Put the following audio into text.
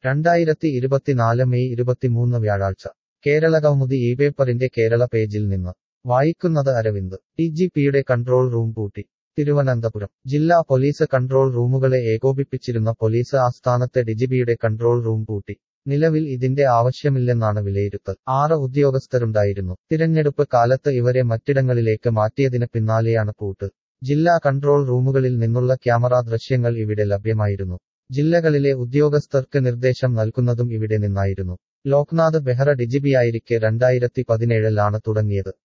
രണ്ടായിരത്തി ഇരുപത്തിനാല് മെയ് ഇരുപത്തിമൂന്ന് വ്യാഴാഴ്ച കേരളകൗമുദി ഈ പേപ്പറിന്റെ കേരള പേജിൽ നിന്ന് വായിക്കുന്നത് അരവിന്ദ് ഡി ജി പിയുടെ കൺട്രോൾ റൂം പൂട്ടി തിരുവനന്തപുരം ജില്ലാ പോലീസ് കൺട്രോൾ റൂമുകളെ ഏകോപിപ്പിച്ചിരുന്ന പോലീസ് ആസ്ഥാനത്തെ ഡിജിപിയുടെ കൺട്രോൾ റൂം പൂട്ടി നിലവിൽ ഇതിന്റെ ആവശ്യമില്ലെന്നാണ് വിലയിരുത്തൽ ആറ് ഉദ്യോഗസ്ഥരുണ്ടായിരുന്നു തിരഞ്ഞെടുപ്പ് കാലത്ത് ഇവരെ മറ്റിടങ്ങളിലേക്ക് മാറ്റിയതിന് പിന്നാലെയാണ് പൂട്ട് ജില്ലാ കൺട്രോൾ റൂമുകളിൽ നിന്നുള്ള ക്യാമറ ദൃശ്യങ്ങൾ ഇവിടെ ലഭ്യമായിരുന്നു ജില്ലകളിലെ ഉദ്യോഗസ്ഥർക്ക് നിർദ്ദേശം നൽകുന്നതും ഇവിടെ നിന്നായിരുന്നു ലോക്നാഥ് ബെഹ്റ ഡിജിപിയായിരിക്കെ രണ്ടായിരത്തി പതിനേഴിലാണ് തുടങ്ങിയത്